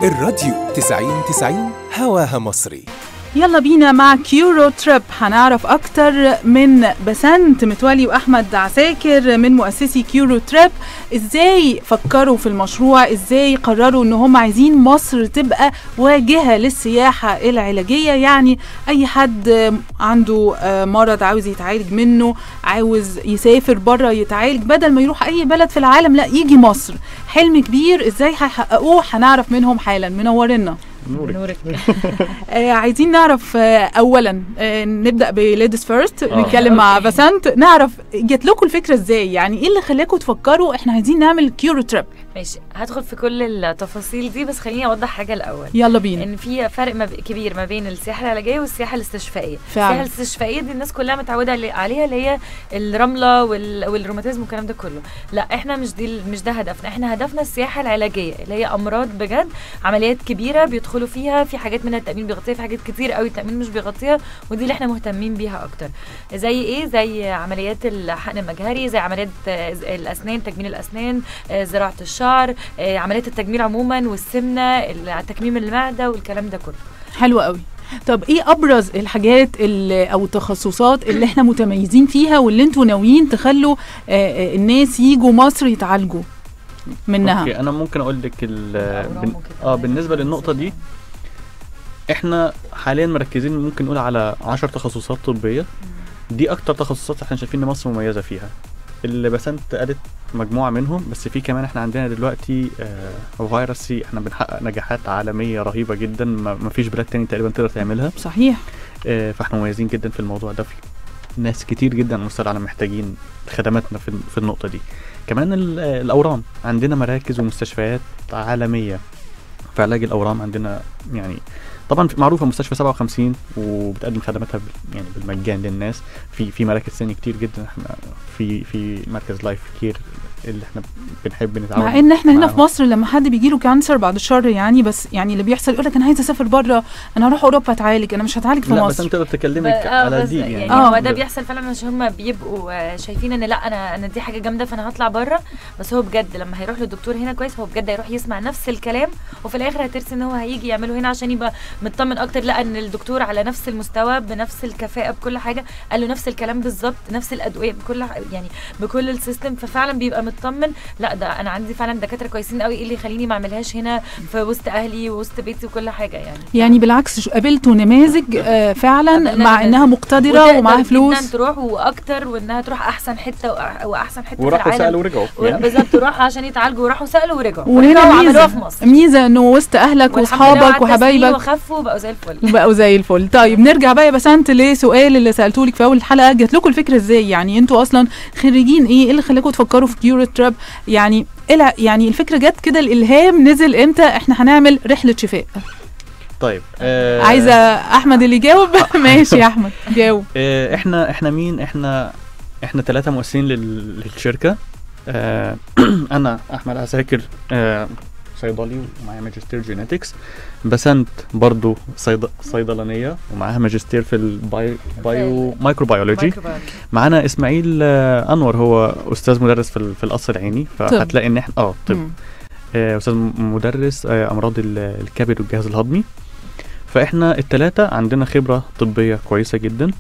الراديو 90 90 هواها مصري يلا بينا مع كيورو تريب هنعرف اكتر من بسنت متولي واحمد عساكر من مؤسسي كيورو تريب ازاي فكروا في المشروع ازاي قرروا ان هم عايزين مصر تبقى واجهه للسياحه العلاجيه يعني اي حد عنده مرض عاوز يتعالج منه عاوز يسافر بره يتعالج بدل ما يروح اي بلد في العالم لا يجي مصر حلم كبير ازاي هيحققوه هنعرف منهم حالا منورنا نورك, نورك. آه عايزين نعرف آه اولا آه نبدا بليديز فيرست نتكلم مع بسنت نعرف جات لكم الفكره ازاي يعني ايه اللي خلاكم تفكروا احنا عايزين نعمل كيورو تريب ماشي هدخل في كل التفاصيل دي بس خليني اوضح حاجه الاول يلا بينا ان في فرق مب... كبير ما بين السياحه العلاجيه والسياحه الاستشفائيه فعلا. السياحه الاستشفائيه دي الناس كلها متعوده عليها اللي هي الرمله وال... والروماتيزم والكلام ده كله لا احنا مش دي مش ده هدفنا احنا هدفنا السياحه العلاجيه اللي هي امراض بجد عمليات كبيره بيدخلوا فيها في حاجات منها التامين بيغطيها في حاجات كتير قوي التامين مش بيغطيها ودي اللي احنا مهتمين بيها اكتر زي ايه زي عمليات الحقن المجهري زي عمليات الاسنان تجميل الاسنان زراعه الشعر عمليات التجميل عموما والسمنه تكميم المعده والكلام ده كله حلو قوي طب ايه ابرز الحاجات اللي او التخصصات اللي احنا متميزين فيها واللي انتوا ناويين تخلوا آه الناس يجوا مصر يتعالجوا منها اوكي انا ممكن اقول لك بن... اه بالنسبه للنقطه دي احنا حاليا مركزين ممكن نقول على 10 تخصصات طبيه دي اكتر تخصصات احنا شايفين ان مصر مميزه فيها اللي بسنت قالت مجموعه منهم بس في كمان احنا عندنا دلوقتي آه فيروس سي احنا بنحقق نجاحات عالميه رهيبه جدا ما فيش بلاد تاني تقريبا تقدر تعملها صحيح آه فاحنا مميزين جدا في الموضوع ده في ناس كتير جدا على مستوى العالم محتاجين خدماتنا في, في النقطه دي كمان الاورام عندنا مراكز ومستشفيات عالميه في علاج الاورام عندنا يعني طبعا معروفه مستشفى 57 وبتقدم خدماتها يعني بالمجان للناس في في مراكز ثانيه كتير جدا احنا في في مركز لايف كير اللي احنا بنحب نتعاون مع ان احنا هنا في مصر لما حد بيجي له كانسر بعد الشر يعني بس يعني اللي بيحصل يقول لك انا عايز اسافر بره انا هروح اوروبا اتعالج انا مش هتعالج في لا مصر بس انت تقدر تكلمك على دي يعني, يعني هو ده بيحصل فعلا عشان هم بيبقوا شايفين ان لا انا انا دي حاجه جامده فانا هطلع بره بس هو بجد لما هيروح للدكتور هنا كويس هو بجد هيروح يسمع نفس الكلام وفي الاخر هترسي ان هو هيجي يعمله هنا عشان يبقى مطمن اكتر لا ان الدكتور على نفس المستوى بنفس الكفاءه بكل حاجه قال له نفس الكلام بالظبط نفس الادويه بكل يعني بكل السيستم ففعلا بيبقى مطمن لا ده انا عندي فعلا دكاتره كويسين قوي ايه اللي يخليني ما اعملهاش هنا في وسط اهلي ووسط بيتي وكل حاجه يعني يعني بالعكس قابلتوا نماذج آه فعلا مع انها مقتدره ومعاها فلوس تروح واكتر وانها تروح احسن حته واحسن حته وراحوا سالوا ورجعوا يعني. بالظبط راحوا عشان يتعالجوا وراحوا سالوا ورجعوا وهنا ميزه في مصر ميزه انه وسط اهلك واصحابك وحبايبك وخفوا وبقوا زي الفل بقوا زي الفل طيب نرجع بقى يا بسنت لسؤال اللي سالته لك في اول الحلقه جات لكم الفكره ازاي يعني انتوا اصلا خريجين ايه ايه اللي خلاكم تفكروا في كيورو تراب يعني يعني الفكره جت كده الالهام نزل امتى احنا هنعمل رحله شفاء طيب آه عايزه احمد اللي يجاوب ماشي يا احمد جاوب آه احنا احنا مين احنا احنا ثلاثه مؤسسين للشركه آه انا احمد عساكر آه صيدلي ومعايا ماجستير جينيتكس بسنت برضو صيد... صيدلانيه ومعاها ماجستير في البايو بايو مايكروبيولوجي معانا اسماعيل آه انور هو استاذ مدرس في, في القصر العيني فهتلاقي ان احنا اه طب آه استاذ مدرس آه امراض الكبد والجهاز الهضمي فاحنا الثلاثه عندنا خبره طبيه كويسه جدا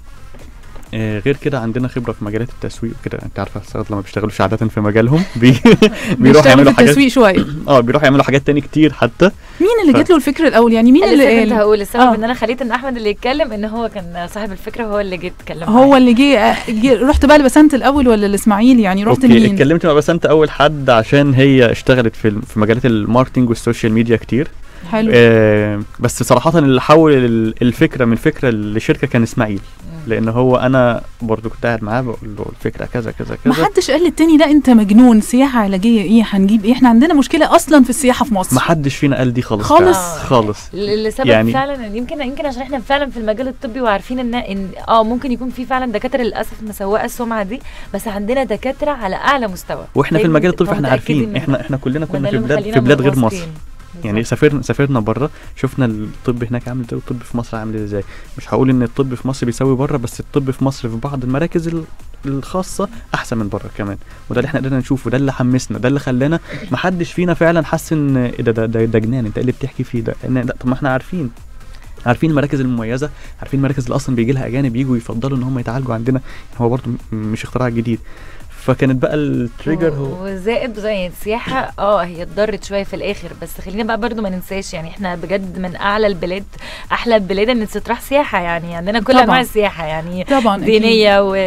آه غير كده عندنا خبره في مجالات التسويق وكده انت عارفه الصيادله لما بيشتغلوش عاده في مجالهم بي بيروحوا يعملوا حاجات التسويق شويه اه بيروحوا يعملوا حاجات تاني كتير حتى مين اللي ف... جات له الفكره الاول يعني مين اللي قال هقول السبب آه. ان انا خليت ان احمد اللي يتكلم ان هو كان صاحب الفكره وهو اللي جه يتكلم هو اللي جه رحت بقى لبسنت الاول ولا لاسماعيل يعني رحت أوكي. لمين اتكلمت مع بسنت اول حد عشان هي اشتغلت في في مجالات الماركتنج والسوشيال ميديا كتير حلو آه بس صراحه اللي حول الفكره من فكره لشركه كان اسماعيل لان هو انا برضو كنت قاعد معاه بقول له الفكره كذا كذا كذا ما حدش قال للتاني لا انت مجنون سياحه علاجيه ايه هنجيب ايه احنا عندنا مشكله اصلا في السياحه في مصر ما حدش فينا قال دي خالص خالص آه. خالص لسبب يعني فعلا يمكن يمكن عشان احنا فعلا في المجال الطبي وعارفين ان ان اه ممكن يكون في فعلا دكاتره للاسف مسوقه السمعه دي بس عندنا دكاتره على اعلى مستوى واحنا في المجال الطبي احنا عارفين احنا احنا كلنا كنا في بلاد في بلاد غير مصر يعني بالظبط. سافرنا سافرنا بره شفنا الطب هناك عامل ازاي والطب في مصر عامل ازاي مش هقول ان الطب في مصر بيساوي بره بس الطب في مصر في بعض المراكز ال- الخاصه احسن من بره كمان وده اللي احنا قدرنا نشوفه ده اللي حمسنا ده اللي خلانا ما حدش فينا فعلا حس ان ايه ده ده ده, ده جنان انت ايه اللي بتحكي فيه ده إن ده طب ما احنا عارفين عارفين المراكز المميزه عارفين المراكز اللي اصلا بيجي لها اجانب يجوا يفضلوا ان هم يتعالجوا عندنا هو برضو م- مش اختراع جديد فكانت بقى التريجر هو وزائد زي السياحه اه هي اتضرت شويه في الاخر بس خلينا بقى برضو ما ننساش يعني احنا بجد من اعلى البلاد احلى البلاد ان تروح سياحه يعني عندنا كل طبعاً. انواع السياحه يعني طبعا أكيد. دينيه و...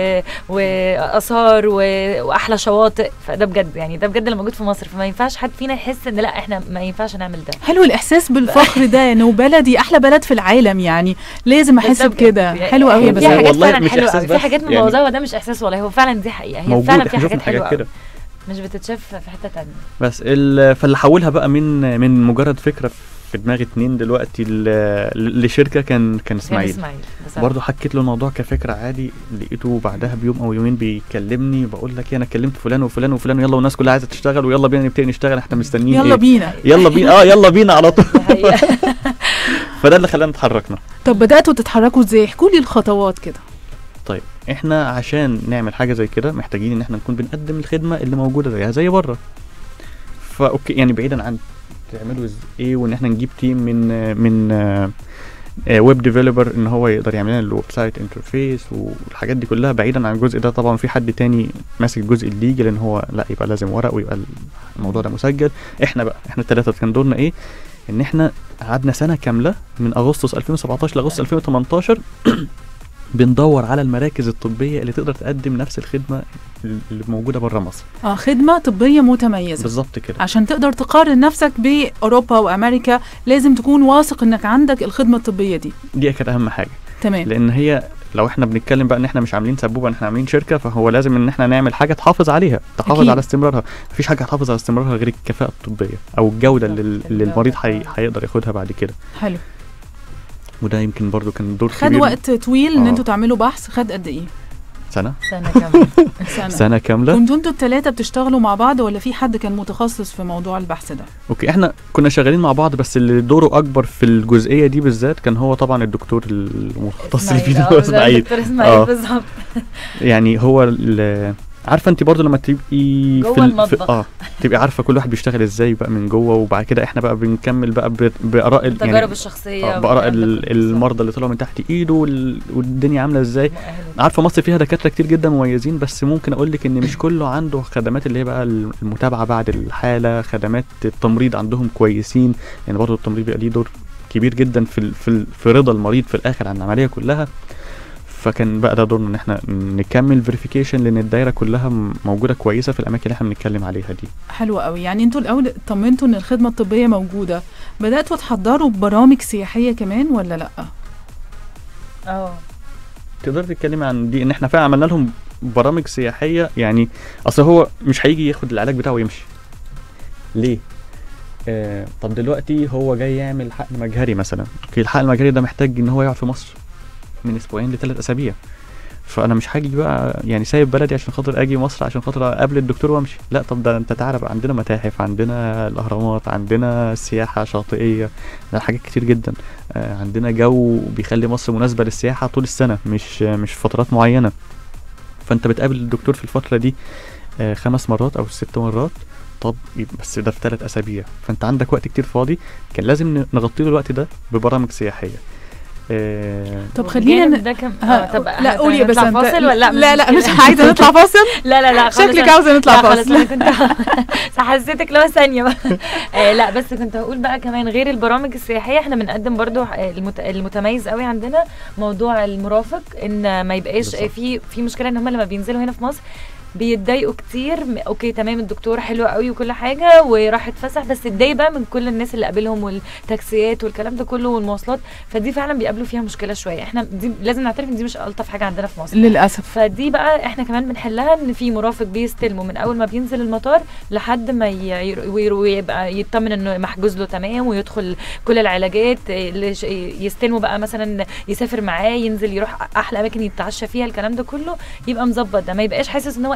واثار و... واحلى شواطئ فده بجد يعني ده بجد اللي موجود في مصر فما ينفعش حد فينا يحس ان لا احنا ما ينفعش نعمل ده حلو الاحساس بالفخر ده انه بلدي احلى بلد في العالم يعني لازم احس ده بجد. بكده يعني حلو قوي يا في بس بس هو حاجات والله فعلا مش حلوه إحساس قوي في بس، حاجات يعني مبوظه ده مش احساس والله هو فعلا دي حقيقه هي موجود فعلا احنا في شفنا حاجات حاجات حلوه كده قوي مش بتتشاف في حته تانية بس ال- فاللي حولها بقى من من مجرد فكره في دماغ اتنين دلوقتي ل- لشركه كان كان كان اسماعيل اسماعيل بصراحة. برضه حكيت له الموضوع كفكره عادي لقيته بعدها بيوم او يومين بيكلمني بقول لك ايه انا كلمت فلان وفلان وفلان يلا والناس كلها عايزه تشتغل ويلا بينا نبتدي نشتغل احنا مستنيين يلا إيه؟ بينا يلا بينا اه يلا بينا على طول دي حقيقة. فده اللي خلانا اتحركنا طب بداتوا تتحركوا ازاي احكوا لي الخطوات كده طيب احنا عشان نعمل حاجه زي كده محتاجين ان احنا نكون بنقدم الخدمه اللي موجوده زيها زي بره فاوكي يعني بعيدا عن تعملوا إز- ايه وان احنا نجيب تيم من من ويب ديفلوبر ان هو يقدر يعمل لنا الويب سايت انترفيس والحاجات دي كلها بعيدا عن الجزء ده طبعا في حد تاني ماسك الجزء الليجل ان هو لا يبقى لازم ورق ويبقى الموضوع ده مسجل احنا بقى احنا الثلاثه كان دورنا ايه ان احنا قعدنا سنه كامله من اغسطس 2017 لاغسطس 2018 بندور على المراكز الطبيه اللي تقدر تقدم نفس الخدمه اللي موجوده بره مصر اه خدمه طبيه متميزه بالظبط كده عشان تقدر تقارن نفسك باوروبا وامريكا لازم تكون واثق انك عندك الخدمه الطبيه دي دي كانت اهم حاجه تمام لان هي لو احنا بنتكلم بقى ان احنا مش عاملين سبوبه ان احنا عاملين شركه فهو لازم ان احنا نعمل حاجه تحافظ عليها تحافظ أكيد. على استمرارها مفيش حاجه هتحافظ على استمرارها غير الكفاءه الطبيه او الجوده اللي, اللي الجودة. المريض حي... هيقدر ياخدها بعد كده حلو وده يمكن برضو كان دور خد كبير وقت طويل ان آه. انتوا تعملوا بحث خد قد ايه سنه سنه كمان سنه, سنه كامله كنتوا انتوا الثلاثه بتشتغلوا مع بعض ولا في حد كان متخصص في موضوع البحث ده اوكي احنا كنا شغالين مع بعض بس اللي دوره اكبر في الجزئيه دي بالذات كان هو طبعا الدكتور المختص اللي إسماعيل، فيه آه، هو ده اسماعيل دكتور اسماعيل آه. بالظبط يعني هو ال- عارفه انت برضو لما تبقي جوه في, ال- في المطبخ. اه تبقي عارفه كل واحد بيشتغل ازاي بقى من جوه وبعد كده احنا بقى بنكمل بقى ب- باراء ال- التجارب الشخصيه آه، باراء والكلام ده ال- كله بالظبط. المرضى اللي طلعوا من تحت ايده وال- والدنيا عامله ازاي مؤهل. عارفه مصر فيها دكاتره كتير جدا مميزين بس ممكن اقول لك ان مش كله عنده خدمات اللي هي بقى المتابعه بعد الحاله خدمات التمريض عندهم كويسين يعني برضه التمريض بيبقى ليه دور كبير جدا في ال- في ال- في رضا المريض في الاخر عن العمليه كلها فكان بقى ده دورنا ان احنا نكمل فيريفيكيشن لان الدايره كلها م- موجوده كويسه في الاماكن اللي احنا بنتكلم عليها دي حلو قوي يعني انتوا الاول طمنتوا ان الخدمه الطبيه موجوده بداتوا تحضروا برامج سياحيه كمان ولا لا اه تقدر تتكلمي عن دي ان احنا فعلا عملنا لهم برامج سياحيه يعني اصل هو مش هيجي ياخد العلاج بتاعه ويمشي ليه آه طب دلوقتي هو جاي يعمل حقن مجهري مثلا اوكي الحقن المجهري ده محتاج ان هو يقعد في مصر من اسبوعين لثلاث اسابيع فانا مش هاجي بقى يعني سايب بلدي عشان خاطر اجي مصر عشان خاطر اقابل الدكتور وامشي لا طب ده انت تعالى بقى عندنا متاحف عندنا الاهرامات عندنا سياحه شاطئيه ده حاجات كتير جدا آه، عندنا جو بيخلي مصر مناسبه للسياحه طول السنه مش آه، مش فترات معينه فانت بتقابل الدكتور في الفتره دي آه، خمس مرات او ست مرات طب يبقى بس ده في ثلاث اسابيع فانت عندك وقت كتير فاضي كان لازم ن- نغطي له الوقت ده ببرامج سياحيه آه، طب خلينا والجانب ن- ده كم... ها، آه، طب لا قولي يا بس هنطلع انت فاصل ولا لا لا لا مش مشكلة. عايزه نطلع فاصل لا لا لا خالص شكلك أنا- عاوزه نطلع لا خلاص فاصل انا كنت حسيتك لو ثانيه بقى آه لا بس كنت هقول بقى كمان غير البرامج السياحيه احنا بنقدم برضو آه، المت... المتميز قوي عندنا موضوع المرافق ان ما يبقاش آه، بالظبط. في في مشكله ان هم لما بينزلوا هنا في مصر بيتضايقوا كتير م- اوكي تمام الدكتور حلو قوي وكل حاجه وراح اتفسح بس اتضايق بقى من كل الناس اللي قابلهم والتاكسيات والكلام ده كله والمواصلات فدي فعلا بيقابلوا فيها مشكله شويه احنا دي لازم نعترف ان دي مش الطف حاجه عندنا في مصر للاسف فدي بقى احنا كمان بنحلها ان في مرافق بيستلمه من اول ما بينزل المطار لحد ما ي- ير- وير- ويبقى يطمن انه محجوز له تمام ويدخل كل العلاجات إيه، اللي ش- يستلمه بقى مثلا يسافر معاه ينزل يروح احلى اماكن يتعشى فيها الكلام ده كله يبقى مظبط ده ما يبقاش حاسس ان هو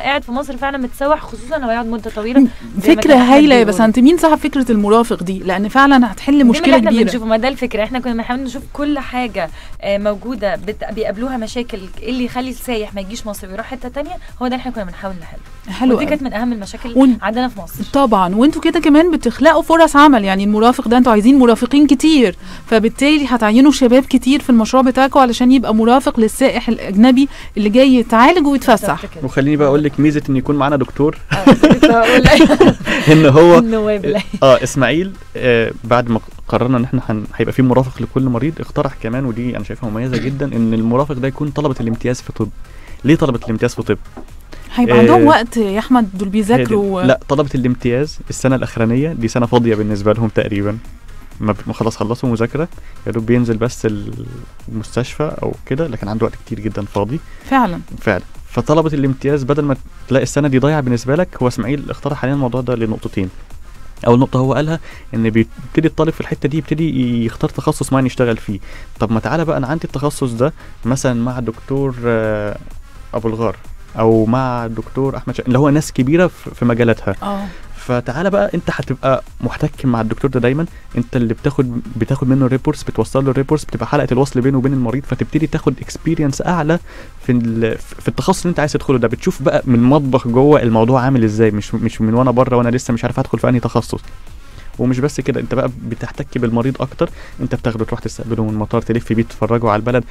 قاعد في مصر فعلا متسوح خصوصا لو يقعد مده طويله زي ما فكره كان أحمد هايله يا بيقول. بسنت مين صاحب فكره المرافق دي لان فعلا هتحل دي من مشكله اللي احنا كبيره بنشوفه ما ده الفكره احنا كنا بنحاول نشوف كل حاجه آه، موجوده بت- بيقابلوها مشاكل ايه اللي يخلي السايح ما يجيش مصر ويروح حته تانية هو ده اللي احنا كنا بنحاول نحله حلو ودي أوي. كانت من اهم المشاكل ون- عندنا في مصر طبعا وانتوا كده كمان بتخلقوا فرص عمل يعني المرافق ده انتوا عايزين مرافقين كتير فبالتالي هتعينوا شباب كتير في المشروع بتاعكم علشان يبقى مرافق للسائح الاجنبي اللي جاي يتعالج ويتفسح بالظبط كده. وخليني بقى اقول لك ميزه ان يكون معانا دكتور آه، كنت هقول ان هو النواب لا. اه اسماعيل آه بعد ما قررنا ان احنا هن... هيبقى في مرافق لكل مريض اقترح كمان ودي انا شايفها مميزه جدا ان المرافق ده يكون طلبه الامتياز في طب ليه طلبه الامتياز في طب هيبقى آه، عندهم وقت يا احمد دول هي دي- بيذاكروا لا طلبه الامتياز السنه الاخرانيه دي سنه فاضيه بالنسبه لهم تقريبا ما ب- ما خلاص خلصوا مذاكره يا دوب بينزل بس المستشفى او كده لكن عنده وقت كتير جدا فاضي فعلا فعلا فطلبه الامتياز بدل ما تلاقي السنه دي ضايعه بالنسبه لك هو اسماعيل اقترح علينا الموضوع ده لنقطتين اول نقطه هو قالها ان بيبتدي الطالب في الحته دي يبتدي يختار تخصص معين يشتغل فيه طب ما تعالى بقى انا عندي التخصص ده مثلا مع الدكتور آه، ابو الغار او مع الدكتور احمد شا... اللي هو ناس كبيره في في مجالاتها اه فتعالى بقى انت هتبقى محتك مع الدكتور ده دايما انت اللي بتاخد بتاخد منه الريبورتس بتوصل له الريبورتس بتبقى حلقه الوصل بينه وبين المريض فتبتدي تاخد اكسبيرينس اعلى في ال- في التخصص اللي انت عايز تدخله ده بتشوف بقى من المطبخ جوه الموضوع عامل ازاي مش مش من وانا بره وانا لسه مش عارف ادخل في انهي تخصص ومش بس كده انت بقى بتحتك بالمريض اكتر انت بتاخده تروح تستقبله من المطار تلف بيه تتفرجوا على البلد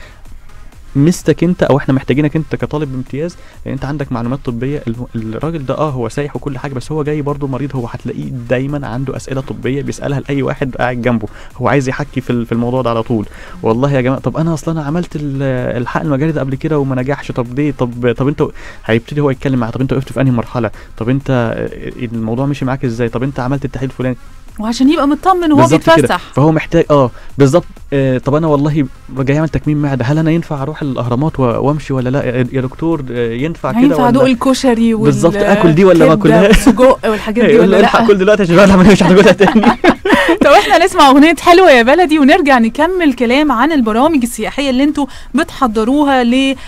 مستك انت او احنا محتاجينك انت كطالب بامتياز لان انت عندك معلومات طبيه الم- الراجل ده اه هو سايح وكل حاجه بس هو جاي برضه مريض هو هتلاقيه دايما عنده اسئله طبيه بيسالها لاي واحد قاعد جنبه هو عايز يحكي في ال- في الموضوع ده على طول والله يا جماعه طب انا اصلا انا عملت ال- الحقن المجاري ده قبل كده وما نجحش طب ليه طب طب انت هيبتدي هو يتكلم معاه طب انت وقفت في انهي مرحله طب انت آه، الموضوع مشي معاك ازاي طب انت عملت التحليل الفلاني وعشان يبقى مطمن وهو بالظبط كده. بيتفسح فهو محتاج اه بالظبط آه طب انا والله جاي اعمل تكميم معده هل انا ينفع اروح الاهرامات و- وامشي ولا لا يا يا دكتور آه، ينفع كده هينفع ادوق ولا الكشري وال بالظبط، آكل دي ولا ما كبدة آكلهاش؟ والسجق والحاجات دي يقول ولا له الحق لا كل دلوقتي عشان انا مش هتاكلها تاني طب احنا نسمع اغنيه حلوه يا بلدي ونرجع نكمل كلام عن البرامج السياحيه اللي انتوا بتحضروها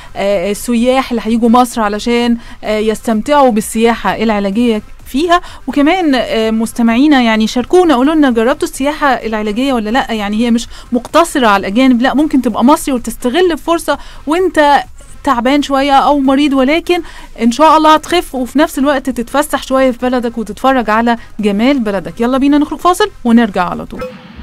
للسياح اللي هيجوا مصر علشان آه، يستمتعوا بالسياحه العلاجيه فيها وكمان آه، مستمعينا يعني شاركونا قولوا لنا جربتوا السياحه العلاجيه ولا لا يعني هي مش مقتصره على الاجانب لا ممكن تبقى مصري وتستغل الفرصه وانت تعبان شويه او مريض ولكن ان شاء الله هتخف وفي نفس الوقت تتفسح شويه في بلدك وتتفرج على جمال بلدك يلا بينا نخرج فاصل ونرجع على طول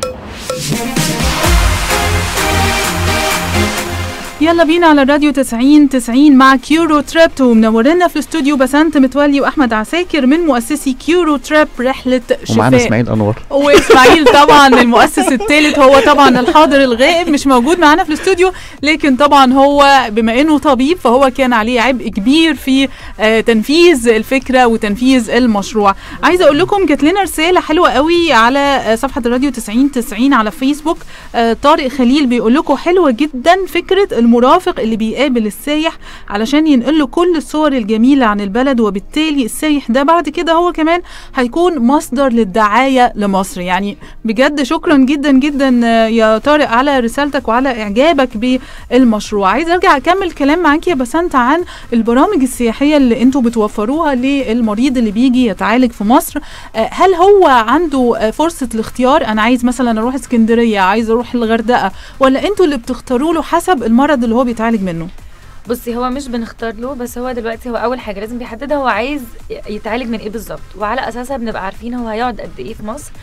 يلا بينا على الراديو 90 90 مع كيورو تريب ومنورنا في الاستوديو بسنت متولي واحمد عساكر من مؤسسي كيورو تريب رحله ومعانا شفاء اسماعيل انور واسماعيل طبعا المؤسس الثالث هو طبعا الحاضر الغائب مش موجود معانا في الاستوديو لكن طبعا هو بما انه طبيب فهو كان عليه عبء كبير في آه، تنفيذ الفكره وتنفيذ المشروع عايزه اقول لكم جات لنا رساله حلوه قوي على آه، صفحه الراديو 90 90 على فيسبوك آه، طارق خليل بيقول لكم حلوه جدا فكره المرافق اللي بيقابل السايح علشان ينقل له كل الصور الجميله عن البلد وبالتالي السايح ده بعد كده هو كمان هيكون مصدر للدعايه لمصر يعني بجد شكرا جدا جدا آه، يا طارق على رسالتك وعلى اعجابك بالمشروع عايز ارجع اكمل كلام معاك يا بسنت عن البرامج السياحيه اللي انتوا بتوفروها للمريض اللي بيجي يتعالج في مصر آه، هل هو عنده آه، فرصه الاختيار انا عايز مثلا اروح اسكندريه عايز اروح الغردقه ولا انتوا اللي بتختاروا له حسب المرض اللي هو بيتعالج منه بصي هو مش بنختار له بس هو دلوقتي هو اول حاجه لازم بيحددها هو عايز يتعالج من ايه بالظبط وعلى اساسها بنبقى عارفين هو هيقعد قد ايه في مصر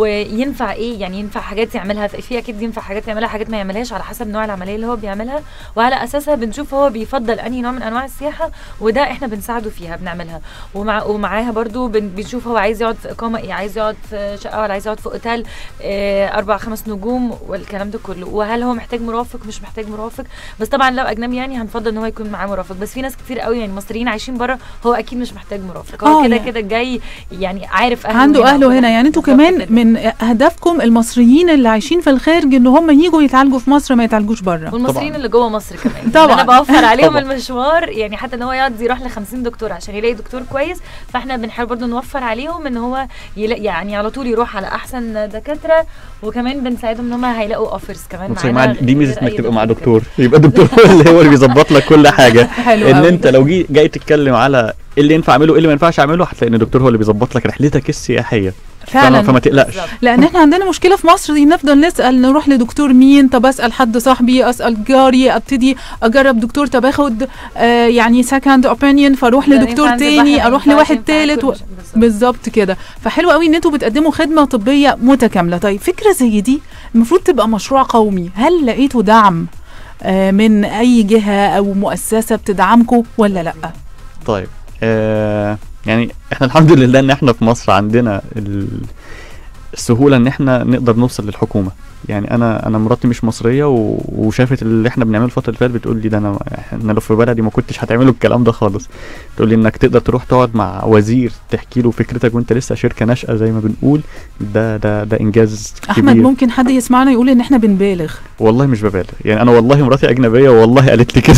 وينفع ايه يعني ينفع حاجات يعملها في في اكيد ينفع حاجات يعملها حاجات ما يعملهاش على حسب نوع العمليه اللي هو بيعملها وعلى اساسها بنشوف هو بيفضل انهي نوع من انواع السياحه وده احنا بنساعده فيها بنعملها ومع ومعاها برضو بن بنشوف هو عايز يقعد في اقامه ايه عايز يقعد في شقه ولا عايز يقعد في اوتيل آه اربع خمس نجوم والكلام ده كله وهل هو محتاج مرافق مش محتاج مرافق بس طبعا لو اجنبي يعني هنفضل ان هو يكون معاه مرافق بس في ناس كتير قوي يعني مصريين عايشين بره هو اكيد مش محتاج مرافق هو آه كده يعني. كده جاي يعني عارف اهله عنده اهله وكل هنا حاجة. يعني انتوا بالظبط كمان كده. من هدفكم المصريين اللي عايشين في الخارج ان هم يجوا يتعالجوا في مصر ما يتعالجوش بره والمصريين طبعاً. اللي جوه مصر كمان طبعاً. انا بوفر عليهم طبعاً. المشوار يعني حتى ان هو يقعد يروح ل 50 دكتور عشان يلاقي دكتور كويس فاحنا بنحاول برضو نوفر عليهم ان هو يلاقي يعني على طول يروح على احسن دكاتره وكمان بنساعدهم ان هم هيلاقوا اوفرز كمان بصي يا معانا جماعه دي ميزه غير انك أي تبقى مع كده. دكتور يبقى الدكتور هو اللي هو اللي بيظبط لك كل حاجه حلو ان قوي. انت لو جي جاي تتكلم على ايه اللي ينفع اعمله ايه اللي ما ينفعش اعمله هتلاقي ان الدكتور هو اللي بيظبط لك رحلتك السياحيه فما, فعلا فما تقلقش بالظبط. لان احنا عندنا مشكله في مصر دي نفضل نسال نروح لدكتور مين طب اسال حد صاحبي اسال جاري ابتدي اجرب دكتور طب اخد آه يعني سكند اوبينيون فاروح ده لدكتور ينفع نذبح، تاني ما اروح ينفعش، لواحد ينفع تالت ناكل، و... مش- بالظبط. بالظبط كده فحلو قوي ان انتوا بتقدموا خدمه طبيه متكامله طيب فكره زي دي المفروض تبقى مشروع قومي هل لقيتوا دعم آه من اي جهه او مؤسسه بتدعمكم ولا لا طيب آه يعني احنا الحمد لله ان احنا في مصر عندنا ال- السهوله ان احنا نقدر نوصل للحكومه يعني انا انا مراتي مش مصريه و... وشافت اللي احنا بنعمله الفتره اللي فاتت بتقول لي ده انا احنا لو في بلدي ما كنتش هتعملوا الكلام ده خالص تقول لي انك تقدر تروح تقعد مع وزير تحكي له فكرتك وانت لسه شركه ناشئه زي ما بنقول ده ده ده انجاز احمد كبير ممكن حد يسمعنا يقول ان احنا بنبالغ والله مش ببالغ يعني انا والله مراتي اجنبيه والله قالت لي كده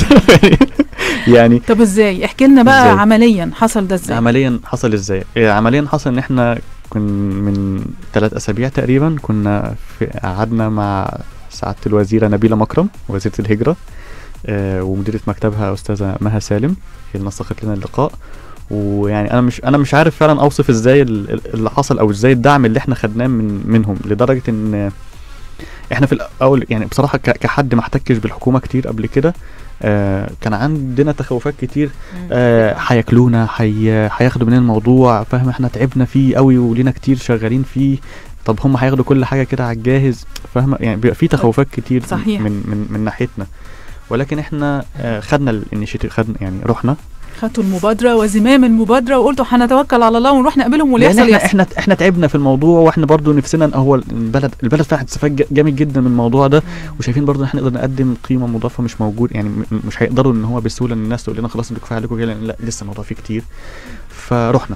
يعني طب ازاي احكي لنا بقى إزاي؟ عمليا حصل ده ازاي عمليا حصل ازاي؟ إيه، عمليا حصل ان احنا كن من ثلاث اسابيع تقريبا كنا في قعدنا مع سعاده الوزيره نبيله مكرم وزيره الهجره آه ومديره مكتبها استاذه مها سالم هي اللي نسقت لنا اللقاء ويعني انا مش انا مش عارف فعلا اوصف ازاي ال- ال- اللي حصل او ازاي الدعم اللي احنا خدناه من منهم لدرجه ان احنا في الاول يعني بصراحه ك- كحد ما احتكش بالحكومه كتير قبل كده آه كان عندنا تخوفات كتير مم. آه، هياكلونا هي... هياخدوا مننا الموضوع فاهم احنا تعبنا فيه قوي ولينا كتير شغالين فيه طب هم هياخدوا كل حاجه كده على الجاهز فاهم يعني بيبقى في تخوفات كتير صحيح. من من من ناحيتنا ولكن احنا آه، خدنا الانيشيتيف خدنا يعني رحنا خدتوا المبادره وزمام المبادره وقلتوا هنتوكل على الله ونروح نقابلهم واللي لان يحصل احنا يحصل احنا احنا تعبنا في الموضوع واحنا برضو نفسنا ان هو البلد البلد فعلا هتستفاد ج- جامد جدا من الموضوع ده وشايفين برضو ان احنا نقدر نقدم قيمه مضافه مش موجود يعني م- مش هيقدروا ان هو بسهوله ان الناس تقول لنا خلاص انتوا كفايه عليكم كده لأن لا لسه الموضوع فيه كتير فرحنا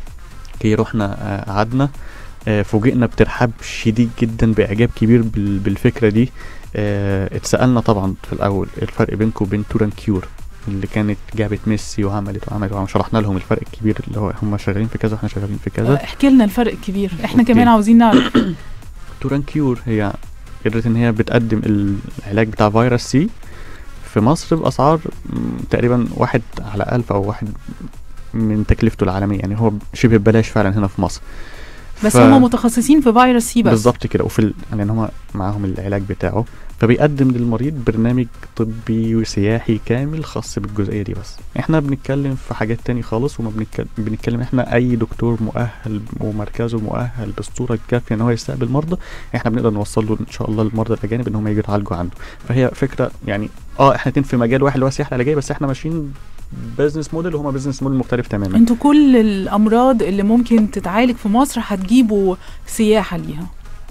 كي رحنا آه، قعدنا آه، فوجئنا بترحاب شديد جدا باعجاب كبير بال- بالفكره دي آه، اتسالنا طبعا في الاول الفرق بينكم وبين توران كيور اللي كانت جابت ميسي وعملت وعملت وعملت شرحنا لهم الفرق الكبير اللي هو هم شغالين في كذا واحنا شغالين في كذا احكي لنا الفرق الكبير احنا أوكي. كمان عاوزين نعرف توران كيور هي قدرت ان هي بتقدم العلاج بتاع فيروس سي في مصر باسعار م، تقريبا واحد على ألف او واحد من تكلفته العالميه يعني هو شبه ببلاش فعلا هنا في مصر بس ف- هم متخصصين في فيروس سي بس بالظبط كده وفي ال... لان هم معاهم العلاج بتاعه فبيقدم للمريض برنامج طبي وسياحي كامل خاص بالجزئيه دي بس احنا بنتكلم في حاجات تاني خالص وما بنتكلم بنتكلم احنا اي دكتور مؤهل ومركزه مؤهل بالصوره الكافيه ان هو يستقبل مرضى احنا بنقدر نوصل له ان شاء الله المرضى الاجانب ان هم يجوا يتعالجوا عنده فهي فكره يعني اه احنا اتنين في مجال واحد اللي هو السياحه العلاجيه بس احنا ماشيين بزنس موديل وهما بزنس موديل مختلف تماما انتوا كل الامراض اللي ممكن تتعالج في مصر هتجيبوا سياحه ليها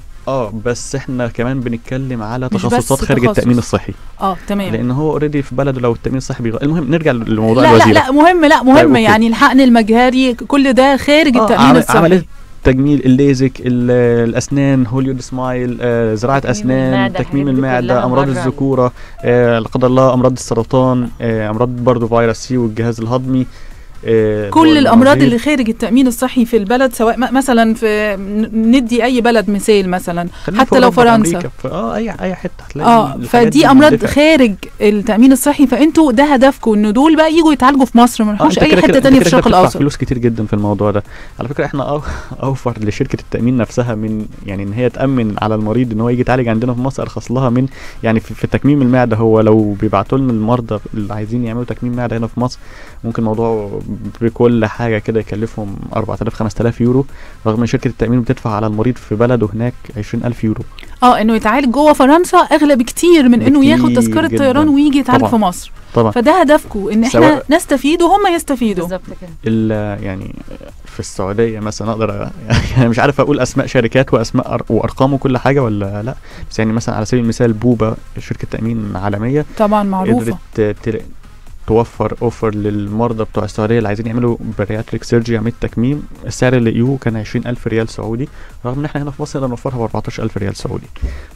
اه بس احنا كمان بنتكلم على مش بس تخصصات خارج تخصص. التامين الصحي اه تمام لان هو اوريدي في بلده لو التامين الصحي بيغ... المهم نرجع لموضوع لا لا الوزيره لا مهم لا مهم أوكي. يعني الحقن المجهري كل ده خارج آه، التامين عمل- الصحي عمليه تجميل الليزك ال- الاسنان هوليود سمايل آه، زراعه تكميم اسنان المعدة، تكميم الحاجات دي المعده كلها امراض مرة. الذكوره آه، لا قدر الله امراض السرطان آه، امراض برضو فيروس سي والجهاز الهضمي آه، كل دول الامراض المناظير. اللي خارج التامين الصحي في البلد سواء م- مثلا في ن- ندي اي بلد مثال مثلا خلينا في حتى لو أوروبا، فرنسا. أمريكا، في- اه اي اي حته هتلاقي اه الحاجات فدي دي امراض مندفعة. خارج التامين الصحي فانتوا ده هدفكم ان دول بقى يجوا يتعالجوا في مصر ما آه، يروحوش أنت اي كده حته كده- تانية أنت في كده الشرق بتدفع الاوسط فلوس كتير جدا في الموضوع ده على فكره احنا أو اوفر لشركه التامين نفسها من يعني ان هي تامن على المريض ان هو يجي يتعالج عندنا في مصر ارخص لها من يعني في, في تكميم المعده هو لو بيبعتوا لنا المرضى اللي عايزين يعملوا تكميم معده هنا في مصر ممكن الموضوع بكل حاجه كده يكلفهم 4000 5000 يورو رغم ان شركه التامين بتدفع على المريض في بلده هناك 20000 يورو اه انه يتعالج جوه فرنسا اغلى بكتير من انه ياخد بكتير تذكره جداً. طيران ويجي يتعالج طبعاً. في مصر طبعا فده هدفكم ان احنا سواء- نستفيد وهم يستفيدوا بالظبط كده ال- يعني في السعوديه مثلا اقدر أ- يعني مش عارف اقول اسماء شركات واسماء أر- وارقام وكل حاجه ولا لا بس يعني مثلا على سبيل المثال بوبا شركه تامين عالميه طبعا معروفه قدرت ت- توفر اوفر للمرضى بتوع السعوديه اللي عايزين يعملوا برياتريك سيرجري عمليه تكميم السعر اللي لقيوه كان 20000 ريال سعودي رغم ان احنا هنا في مصر نقدر نوفرها ب 14000 ريال سعودي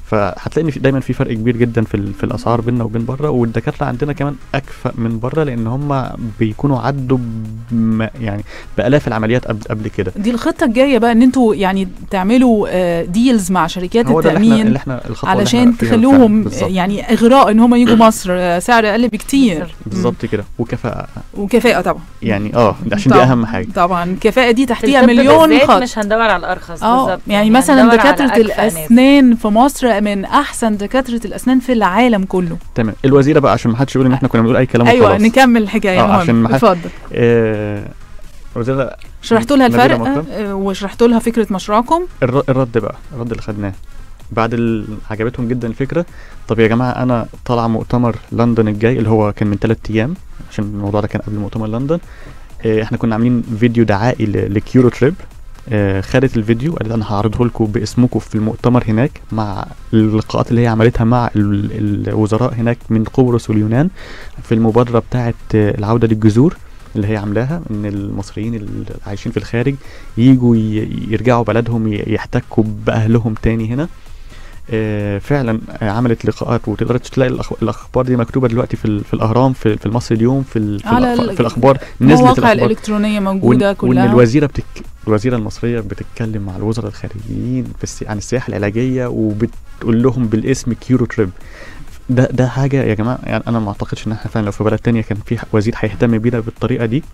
فهتلاقي ان في دايما في فرق كبير جدا في ال- في الاسعار بيننا وبين بره والدكاتره عندنا كمان اكفأ من بره لان هم بيكونوا عدوا بم- يعني بالاف العمليات قبل قبل كده دي الخطه الجايه بقى ان انتوا يعني تعملوا ديلز مع شركات هو ده اللي احنا التامين اللي احنا الخطوه اللي علشان احنا فيها تخلوهم بالفعل. بالظبط. يعني اغراء ان هم يجوا مصر آه، سعر اقل بكتير بالظبط كده وكفاءه مم. وكفاءه طبعا يعني اه ده عشان دي طبعاً. اهم حاجه طبعا الكفاءه دي في تحتيها الطب مليون بالذات خط مش هندور على الارخص اه بالظبط يعني مثلا هندور على دكاتره أكفأ ناس. الاسنان في مصر من احسن دكاتره الاسنان في العالم كله تمام الوزيره بقى عشان ما حدش يقول ان احنا كنا بنقول اي كلام ايوه وخلاص. نكمل الحكايه آه، عشان المهم ما حد- اتفضل آه الوزيره شرحت لها نبيلة الفرق مكرم. آه، وشرحت لها فكره مشروعكم الر- الرد بقى الرد اللي خدناه بعد ال... عجبتهم جدا الفكره طب يا جماعه انا طالع مؤتمر لندن الجاي اللي هو كان من ثلاث ايام عشان الموضوع ده كان قبل مؤتمر لندن آه، احنا كنا عاملين فيديو دعائي ل... لكيورو تريب آه، خدت الفيديو وقالت انا هعرضه لكم باسمكم في المؤتمر هناك مع اللقاءات اللي هي عملتها مع ال... الوزراء هناك من قبرص واليونان في المبادره بتاعه آه، العوده للجذور اللي هي عاملاها ان المصريين اللي عايشين في الخارج يجوا ي- يرجعوا بلدهم ي- يحتكوا باهلهم تاني هنا آه، فعلا آه، عملت لقاءات وتقدر تلاقي الأخ- الاخبار دي مكتوبه دلوقتي في ال- في الاهرام في, في المصري اليوم في, ال- في, على الأخ- ال- في الاخبار نزلت المواقع الاخبار الالكترونيه وإن, موجوده وان كلها الوزيره بتك... الوزيره المصريه بتتكلم مع الوزراء الخارجيين في السي... عن السياحه العلاجيه وبتقول لهم بالاسم كيورو تريب ده ده حاجه يا جماعه يعني انا ما اعتقدش ان احنا فعلا لو في بلد تانية كان في وزير هيهتم بينا بالطريقه دي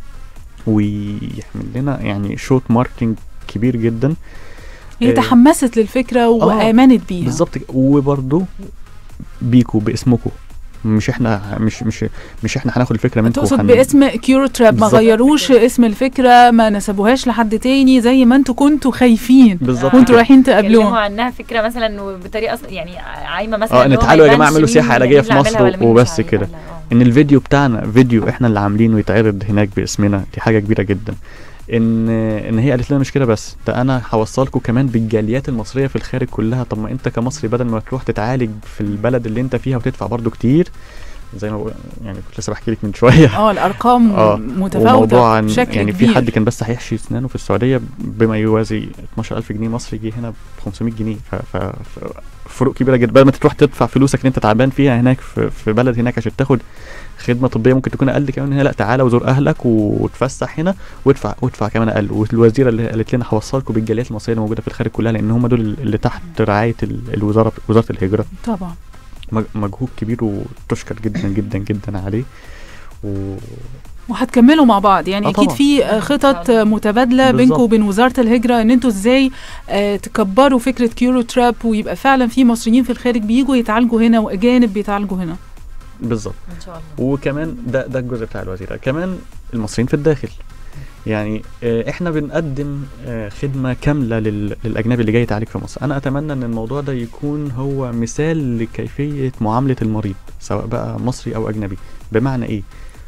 ويعمل لنا يعني شوت ماركتنج كبير جدا هي آه، تحمست للفكره وامنت بيها بالظبط كده. وبرضه بيكو باسمكم مش احنا مش مش مش احنا هناخد الفكره منكم تقصد وهن- باسم كيورو تراب ما بالظبط. غيروش اسم الفكره ما نسبوهاش لحد تاني زي ما انتوا كنتوا خايفين بالظبط وانتوا كده. رايحين اتكلموا تقابلوهم عنها فكره مثلا وبطريقه أصلا يعني عايمه مثلا اه ان إن هو تعالوا يا ما جماعه يبانش اعملوا مين- سياحه مين علاجيه اللي في عاملها ولا مصر مين مش وبس عاملها. كده لا، آه. ان الفيديو بتاعنا فيديو احنا اللي عاملينه يتعرض هناك باسمنا دي حاجه كبيره جدا ان ان هي قالت لنا مش كده بس ده انا هوصلكم كمان بالجاليات المصريه في الخارج كلها طب ما انت كمصري بدل ما تروح تتعالج في البلد اللي انت فيها وتدفع برضو كتير زي ما بقول يعني كنت لسه بحكي لك من شويه اه الارقام اه متفاوته وموضوع عن بشكل يعني كبير في حد كان بس هيحشي اسنانه في السعوديه بما يوازي 12000 جنيه مصري جه هنا ب 500 جنيه ف, ف, ف فروق كبيره جدا بدل ما تروح تدفع فلوسك اللي انت تعبان فيها هناك في, في بلد هناك عشان تاخد خدمه طبيه ممكن تكون اقل كمان هنا لا تعالى وزور اهلك وتفسح هنا وادفع وادفع كمان اقل والوزيره اللي قالت لنا هوصلكم بالجاليات المصريه اللي موجوده في الخارج كلها لان هم دول اللي تحت رعايه ال- الوزاره وزاره الهجره طبعا مج- مجهود كبير وتشكر جدا جدا جدا عليه و... وهتكملوا مع بعض يعني آه اكيد طبعاً. في آه، خطط آه، متبادله بالظبط. بينكم وبين وزاره الهجره ان انتوا ازاي آه، تكبروا فكره كيورو تراب ويبقى فعلا في مصريين في الخارج بيجوا يتعالجوا هنا واجانب بيتعالجوا هنا بالظبط ان شاء الله وكمان ده ده الجزء بتاع الوزيره كمان المصريين في الداخل يعني آه، احنا بنقدم آه، خدمه كامله لل- للاجنبي اللي جاي يتعالج في مصر انا اتمنى ان الموضوع ده يكون هو مثال لكيفيه معامله المريض سواء بقى مصري او اجنبي بمعنى ايه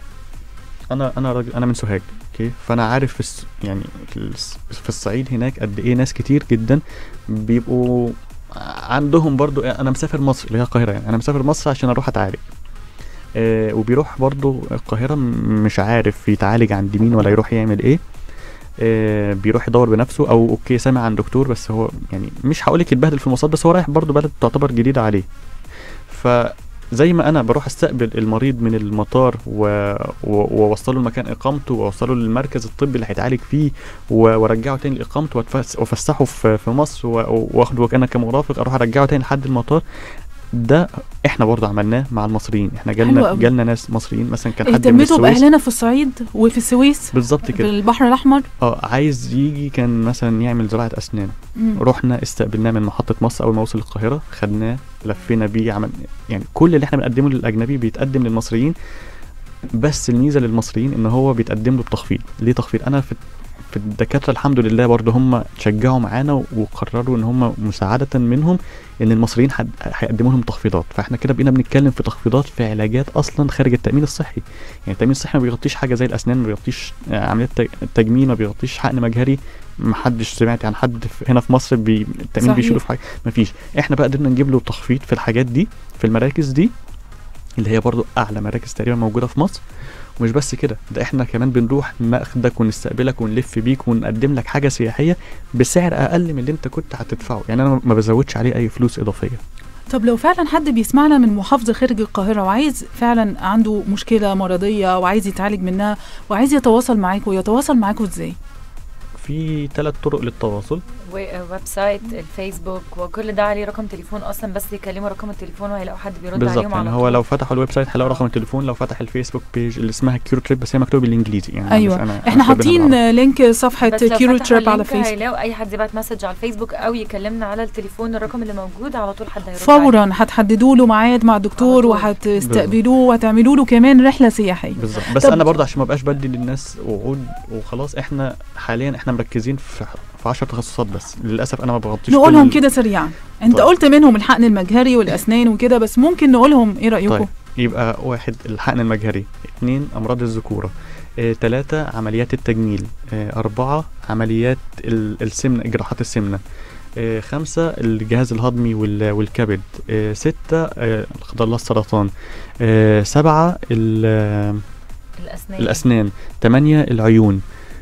انا انا راجل انا من سوهاج اوكي فانا عارف في الس... يعني في الس- في الصعيد هناك قد ايه ناس كتير جدا بيبقوا عندهم برضو انا مسافر مصر اللي هي القاهره يعني انا مسافر مصر عشان اروح اتعالج آه وبيروح برضو القاهرة م- مش عارف يتعالج عند مين ولا يروح يعمل ايه آه بيروح يدور بنفسه او اوكي سامع عن دكتور بس هو يعني مش هقولك يتبهدل في المواصلات بس هو رايح برضو بلد تعتبر جديدة عليه فزي ما انا بروح استقبل المريض من المطار و- و- واوصله لمكان اقامته واوصله للمركز الطبي اللي هيتعالج فيه و- وارجعه تاني لاقامته وأتفس- وافسحه في في مصر و- واخده انا كمرافق اروح ارجعه تاني لحد المطار ده احنا برضه عملناه مع المصريين احنا حلو جالنا أوي. جالنا ناس مصريين مثلا كان حد من اهتميتوا السويس باهلنا في الصعيد وفي السويس بالظبط في كده البحر الاحمر اه عايز يجي كان مثلا يعمل زراعه اسنان مم. رحنا استقبلناه من محطه مصر اول ما وصل القاهره خدناه لفينا بيه عمل يعني كل اللي احنا بنقدمه للاجنبي بيتقدم للمصريين بس الميزه للمصريين ان هو بيتقدم له بتخفيض ليه تخفيض انا في في الدكاتره الحمد لله برضه هم تشجعوا معانا وقرروا ان هم مساعده منهم ان المصريين حد- هيقدموا لهم تخفيضات فاحنا كده بقينا بنتكلم في تخفيضات في علاجات اصلا خارج التامين الصحي يعني التامين الصحي ما بيغطيش حاجه زي الاسنان ما بيغطيش آه، عمليات تج- تجميل ما بيغطيش حقن مجهري ما حدش سمعت عن حد في- هنا في مصر بي... التامين صحيح. بيشيله في حاجه ما فيش احنا بقى قدرنا نجيب له تخفيض في الحاجات دي في المراكز دي اللي هي برضو اعلى مراكز تقريبا موجوده في مصر ومش بس كده ده احنا كمان بنروح ناخدك ونستقبلك ونلف بيك ونقدم لك حاجه سياحيه بسعر اقل من اللي انت كنت هتدفعه يعني انا ما بزودش عليه اي فلوس اضافيه طب لو فعلا حد بيسمعنا من محافظة خارج القاهرة وعايز فعلا عنده مشكلة مرضية وعايز يتعالج منها وعايز يتواصل معاكم يتواصل معاكم ازاي؟ في ثلاث طرق للتواصل ويب سايت الفيسبوك وكل ده عليه رقم تليفون اصلا بس يكلموا رقم التليفون وهيلاقوا حد بيرد بالظبط عليهم يعني على هو طول. لو فتحوا الويب سايت هيلاقوا رقم التليفون لو فتح الفيسبوك بيج اللي اسمها كيورو تريب بس هي مكتوبه بالانجليزي يعني ايوه مش أنا احنا أنا كاتبها حاطين بالعربي. لينك صفحة بس لو كيورو فتحوا تريب على اللينك فيسبوك هيلاقوا اي حد يبعت مسج على الفيسبوك او يكلمنا على التليفون الرقم اللي موجود على طول حد هيرد عليه. فورا هتحددوا له ميعاد مع دكتور على طول. وهتستقبلوه وهتعملوا له كمان رحلة سياحية بالظبط بس طب- انا برضه عشان ما بقاش بدي للناس وعود وخلاص احنا حاليا احنا مركزين في في 10 تخصصات بس للاسف انا ما بغطيش نقولهم كل- كده سريعا انت طيب. قلت منهم الحقن المجهري والاسنان وكده بس ممكن نقولهم ايه رأيكم؟ طيب يبقى واحد الحقن المجهري اثنين امراض الذكوره اه تلاتة عمليات التجميل اه أربعة عمليات ال- السمنة جراحات السمنة اه خمسة الجهاز الهضمي وال- والكبد اه ستة اه لا قدر الله السرطان اه سبعة ال- آه، الاسنان الأسنان تمانية العيون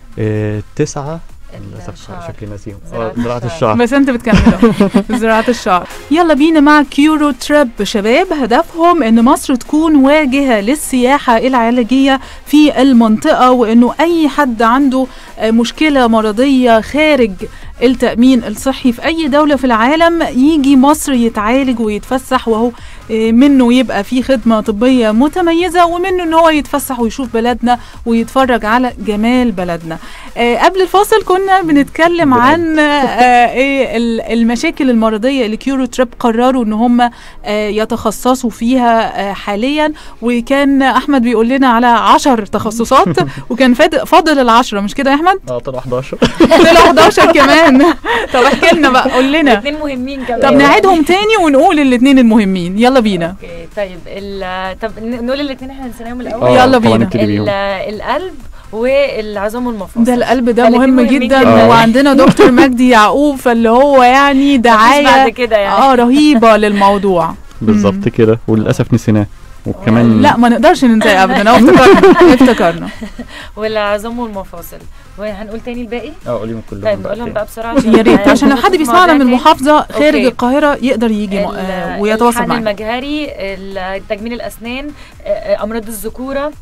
اه تسعة للأسف الشعر. شكلي ناسيهم زراعة اه زراعة الشعر. الشعر بس انت بتكمله زراعة الشعر يلا بينا مع كيورو تريب شباب هدفهم ان مصر تكون واجهة للسياحة العلاجية في المنطقة وانه اي حد عنده آه، مشكلة مرضية خارج التأمين الصحي في أي دولة في العالم يجي مصر يتعالج ويتفسح وهو آه، منه يبقى في خدمة طبية متميزة ومنه ان هو يتفسح ويشوف بلدنا ويتفرج على جمال بلدنا آه، قبل الفاصل كنا بنتكلم بلاد. عن آه، ايه ال- المشاكل المرضيه اللي كيورو تريب قرروا ان هم آه، يتخصصوا فيها آه، حاليا وكان احمد بيقول لنا على عشر تخصصات وكان فاد- فاضل العشرة مش كده يا احمد؟ اه طلع 11 طلع 11 كمان طب احكي لنا بقى قول لنا الاثنين مهمين كمان طب نعيدهم تاني ونقول الاثنين المهمين يلا بينا اوكي طيب ال- طب ن- نقول الاثنين احنا نسيناهم الاول آه، يلا طبعاً بينا. نبتدي بيهم. ال- القلب والعظام والمفاصل ده القلب ده فالاتنين مهم مهمين جدا جداً. وعندنا دكتور مجدي يعقوب فاللي هو يعني مفيش بعد دعايه كده يعني اه رهيبه للموضوع بالظبط كده وللأسف نسيناه وكمان لا ما نقدرش ننساه ابدا هو افتكرنا افتكرنا والعظام والمفاصل وهنقول تاني الباقي اه قوليهم كلهم طيب بقى نقولهم تاني. بقى بسرعه عشان يا ريت عشان لو نخش حد في بيسمعنا من مواضيع تاني. محافظه خارج أوكي. القاهره يقدر يجي م- ال- آه، ويتواصل الحقن معانا المجهري ال- تجميل الاسنان آه، آه، امراض الذكوره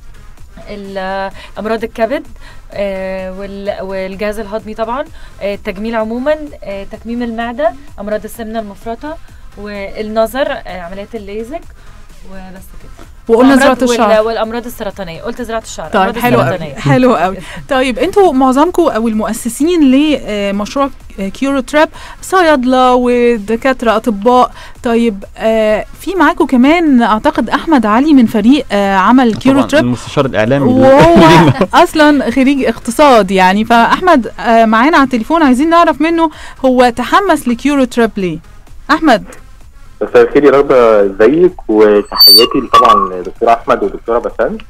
ال- امراض الكبد آه، وال- والجهاز الهضمي طبعا آه، التجميل عموما آه، تكميم المعده امراض السمنه المفرطه والنظر آه، عمليات الليزك وبس كده وقلنا وأمراض زراعه وال- الشعر والامراض السرطانيه قلت زراعه الشعر طيب الأمراض حلو قوي السرطانية. حلو قوي طيب انتوا معظمكم او المؤسسين لمشروع كيورو تراب صيادله ودكاتره اطباء طيب آه في معاكم كمان اعتقد احمد علي من فريق آه عمل كيورو طبعا تراب المستشار الاعلامي وهو اصلا خريج اقتصاد يعني فاحمد آه معانا على التليفون عايزين نعرف منه هو تحمس لكيورو تراب ليه احمد مساء الخير يا رضا ازيك وتحياتي طبعا دكتور احمد ودكتوره بسنت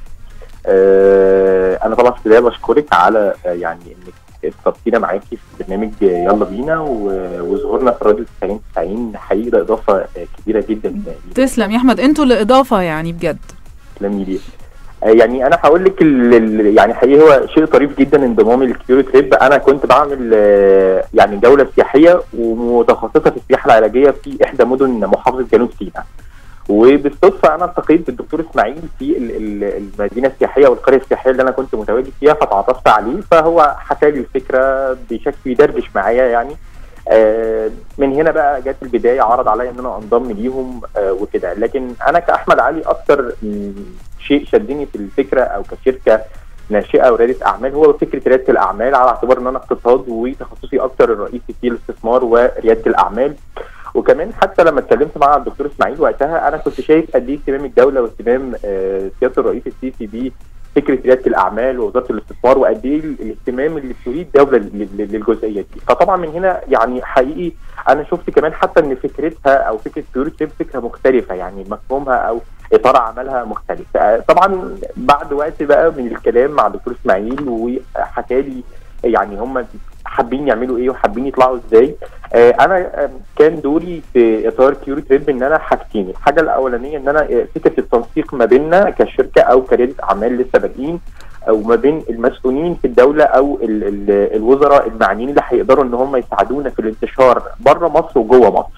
آه انا طبعا في البدايه بشكرك على آه، يعني انك استضفتينا معاكي في برنامج يلا بينا و- وظهورنا في راديو 90 90 حقيقي ده اضافه آه، كبيره جدا لينا. تسلم يا احمد انتوا الاضافه يعني بجد تسلمي لي آه، يعني انا هقول لك ال- ال- يعني حقيقي هو شيء طريف جدا انضمامي للكيورو تريب انا كنت بعمل آه، يعني جوله سياحيه ومتخصصه في السياحه العلاجيه في احدى مدن محافظه جنوب سيناء وبالصدفه انا التقيت بالدكتور اسماعيل في ال- ال- المدينه السياحيه والقريه السياحيه اللي انا كنت متواجد فيها فتعرفت عليه فهو حكى لي الفكره بشكل يدردش معايا يعني آه، من هنا بقى جت البدايه عرض عليا ان انا انضم ليهم آه، وكده لكن انا كاحمد علي اكتر م، شيء شدني في الفكره او كشركه ناشئه ورياده اعمال هو فكره رياده الاعمال على اعتبار ان انا اقتصاد وتخصصي اكتر الرئيسي في الاستثمار ورياده الاعمال وكمان حتى لما اتكلمت مع الدكتور اسماعيل وقتها انا كنت شايف قد ايه اهتمام الدوله واهتمام آه، سياده الرئيس السيسي ب فكره رياده الاعمال ووزاره الاستثمار وقد ايه الاهتمام اللي بتريد الدوله لل- لل- للجزئيه دي فطبعا من هنا يعني حقيقي انا شفت كمان حتى ان فكرتها او فكره بيورو تريب فكره مختلفه يعني مفهومها او اطار عملها مختلف آه، طبعا بعد وقت بقى من الكلام مع الدكتور اسماعيل وحكى لي يعني هم حابين يعملوا ايه وحابين يطلعوا ازاي آه، انا آه، كان دوري في اطار كيورو تريب ان انا حاجتين الحاجه الاولانيه ان انا آه، فكره التنسيق ما بيننا كشركه او كرياده اعمال لسه بادئين او ما بين المسؤولين في الدوله او ال ال الوزراء المعنيين اللي هيقدروا ان هم يساعدونا في الانتشار بره مصر وجوه مصر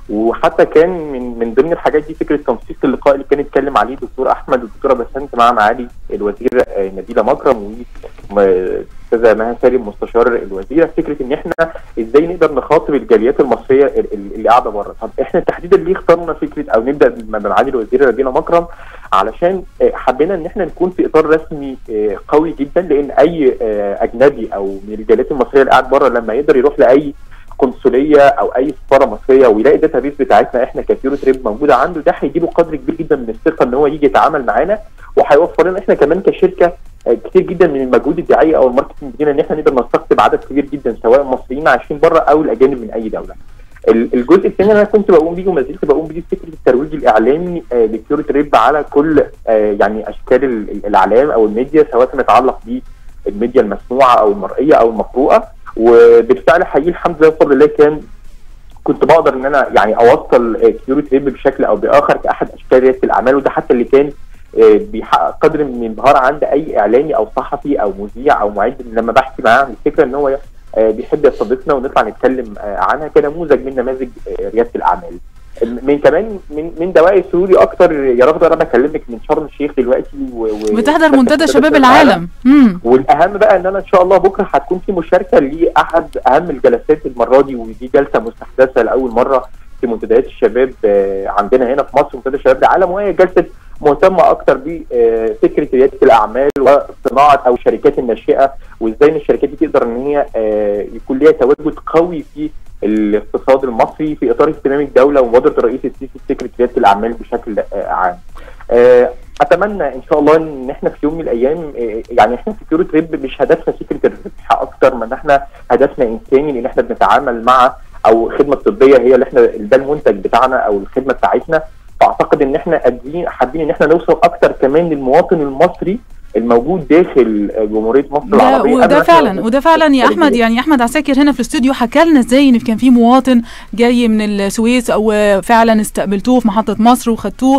وحتى كان من من ضمن الحاجات دي فكره تنسيق اللقاء اللي كان اتكلم عليه الدكتور احمد والدكتوره بسنت مع معالي الوزير آه، نبيله مكرم والاستاذه مها سالم مستشار الوزيره فكره ان احنا ازاي نقدر نخاطب الجاليات المصريه ال- ال- اللي قاعده بره طب احنا تحديدا ليه اخترنا فكره او نبدا بمعالي الوزيره نبيله مكرم علشان آه، حبينا ان احنا نكون في اطار رسمي آه، قوي جدا لان اي آه، اجنبي او من الجاليات المصريه اللي قاعد بره لما يقدر يروح لاي قنصليه او اي سفاره مصريه ويلاقي الداتا بيس بتاعتنا احنا كفيرو تريب موجوده عنده ده هيديله قدر كبير جدا من الثقه ان هو يجي يتعامل معانا وهيوفر لنا احنا كمان كشركه آه، كتير جدا من المجهود الدعائي او الماركتنج بتاعنا ان احنا نقدر نستقطب عدد كبير جدا سواء مصريين عايشين بره او الاجانب من اي دوله. ال- الجزء الثاني اللي انا كنت بقوم بيه وما زلت بقوم بيه فكره الترويج الاعلامي آه، لكيورو تريب على كل آه، يعني اشكال ال- ال- الاعلام او الميديا سواء فيما يتعلق بالميديا المسموعه او المرئيه او المقروءه وبالفعل حقيقي الحمد لله بفضل الله كان كنت بقدر ان انا يعني اوصل آه، كيورو تريب بشكل او باخر كاحد اشكال رياده الاعمال وده حتى اللي كان آه، بيحقق قدر من الانبهار عند اي اعلامي او صحفي او مذيع او معد لما بحكي معاه عن الفكره ان هو آه، بيحب يستضيفنا ونطلع نتكلم آه، عنها كنموذج من نماذج آه، رياده الاعمال. من كمان من من دوائر سروري اكتر يا رغده انا بكلمك من شرم الشيخ دلوقتي و... و... بتحضر منتدى شباب العالم امم والاهم بقى ان انا ان شاء الله بكره هتكون في مشاركه لاحد اهم الجلسات المره دي ودي جلسه مستحدثه لاول مره في منتديات الشباب آه، عندنا هنا في مصر منتدى شباب العالم وهي جلسه مهتمه اكتر بفكره رياده الاعمال وصناعه او الشركات الناشئه وازاي ان الشركات دي تقدر ان هي آه، يكون ليها تواجد قوي في الاقتصاد المصري في اطار اهتمام الدوله ومبادره الرئيس السيسي بفكره رياده الاعمال بشكل آه، عام. آه، اتمنى ان شاء الله ان احنا في يوم من الايام آه، يعني احنا في كيورو تريب مش هدفنا فكره الربح اكتر من ان احنا هدفنا انساني لان احنا بنتعامل مع او الخدمه الطبيه هي اللي احنا ده المنتج بتاعنا او الخدمه بتاعتنا فاعتقد ان احنا قادرين حابين ان احنا نوصل اكتر كمان للمواطن المصري الموجود داخل آه، جمهوريه مصر ده العربيه قبل وده ما إحنا فعلا نوصل وده فعلا يا للخارجية. احمد يعني احمد عساكر هنا في الاستوديو حكى لنا ازاي ان كان في مواطن جاي من السويس او فعلا استقبلتوه في محطه مصر وخدتوه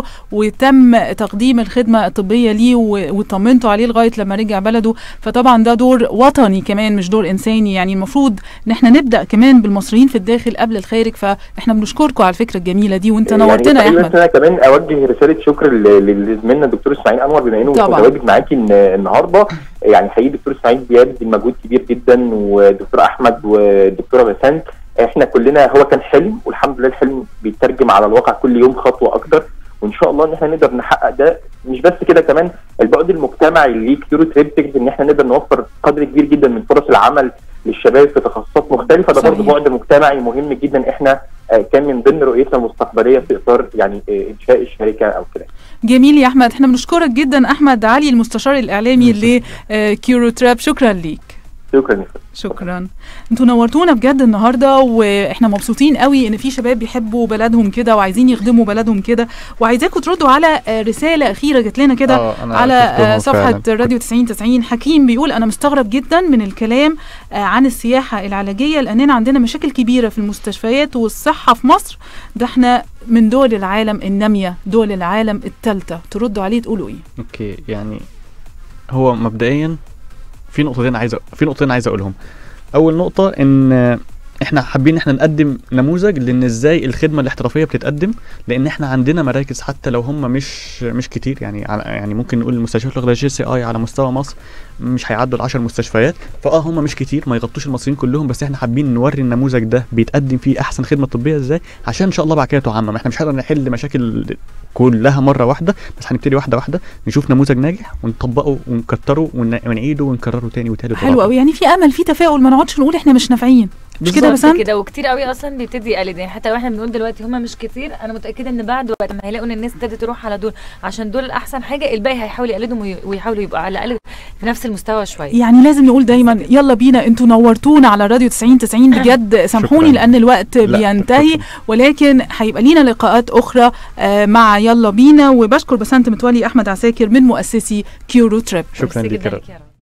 وتم تقديم الخدمه الطبيه ليه و- وطمنتوا عليه لغايه لما رجع بلده فطبعا ده دور وطني كمان مش دور انساني يعني المفروض ان احنا نبدا كمان بالمصريين في الداخل قبل الخارج فاحنا بنشكركم على الفكره الجميله دي وانت نورتنا يا يعني احمد انا كمان اوجه رساله شكر ل- ل- لزميلنا الدكتور اسماعيل انور بما انه طبعا. متواجد معاكي الن- النهارده يعني حقيقي الدكتور اسماعيل بيبذل مجهود كبير جدا والدكتور احمد والدكتوره بسنت احنا كلنا هو كان حلم والحمد لله الحلم بيترجم على الواقع كل يوم خطوه اكتر وان شاء الله ان احنا نقدر نحقق ده مش بس كده كمان البعد المجتمعي اللي كيورو تريب فكره ان احنا نقدر نوفر قدر كبير جدا من فرص العمل للشباب في تخصصات مختلفه ده برضه صحيح. بعد مجتمعي مهم جدا احنا آه، كان من ضمن رؤيتنا المستقبليه في اطار يعني آه، انشاء الشركه او كده جميل يا احمد احنا بنشكرك جدا احمد علي المستشار الاعلامي لكيورو تراب شكرا ليك شكرا يا فندم. شكرا انتوا نورتونا بجد النهارده واحنا مبسوطين قوي ان في شباب بيحبوا بلدهم كده وعايزين يخدموا بلدهم كده وعايزاكم تردوا على آه، رساله اخيره جت لنا كده آه، أنا على شفتهم آه، صفحه فعلاً. راديو 90 90 حكيم بيقول انا مستغرب جدا من الكلام آه، عن السياحه العلاجيه لاننا عندنا مشاكل كبيره في المستشفيات والصحه في مصر ده احنا من دول العالم الناميه دول العالم الثالثه تردوا عليه تقولوا ايه اوكي يعني هو مبدئيا في نقطتين عايز أ- في نقطتين عايز اقولهم اول نقطه ان احنا حابين احنا نقدم نموذج لان ازاي الخدمه الاحترافيه بتتقدم لان احنا عندنا مراكز حتى لو هم مش مش كتير يعني على- يعني ممكن نقول المستشفيات اللي واخده جي سي اي على مستوى مصر مش هيعدوا ال 10 مستشفيات فاه هم مش كتير ما يغطوش المصريين كلهم بس احنا حابين نوري النموذج ده بيتقدم فيه احسن خدمه طبيه ازاي عشان ان شاء الله بعد كده تعمم احنا مش هنقدر نحل مشاكل كلها مره واحده بس هنبتدي واحده واحده نشوف نموذج ناجح ونطبقه ونكتره ون- ونعيده ونكرره تاني وتالت حلو ورابع. قوي يعني في امل في تفاؤل ما نقعدش نقول احنا مش نافعين مش كده بالظبط بس كده وكتير قوي اصلا بيبتدي يقلد يعني حتى واحنا بنقول دلوقتي هم مش كتير انا متاكده ان بعد وقت ما هيلاقوا ان الناس ابتدت تروح على دول عشان دول احسن حاجه الباقي هيحاول يقلدهم وي- ويحاولوا يبقوا على الاقل في نفس المستوى شويه يعني لازم نقول دايما يلا بينا انتوا نورتونا على راديو 90 90 بجد سامحوني شكراً. لان الوقت لا، بينتهي شكراً. ولكن هيبقى لينا لقاءات اخرى آه، مع يلا بينا وبشكر بسنت متولي احمد عساكر من مؤسسي كيورو تريب شكرا ميرسي ليك جدا يا ليك يا رب.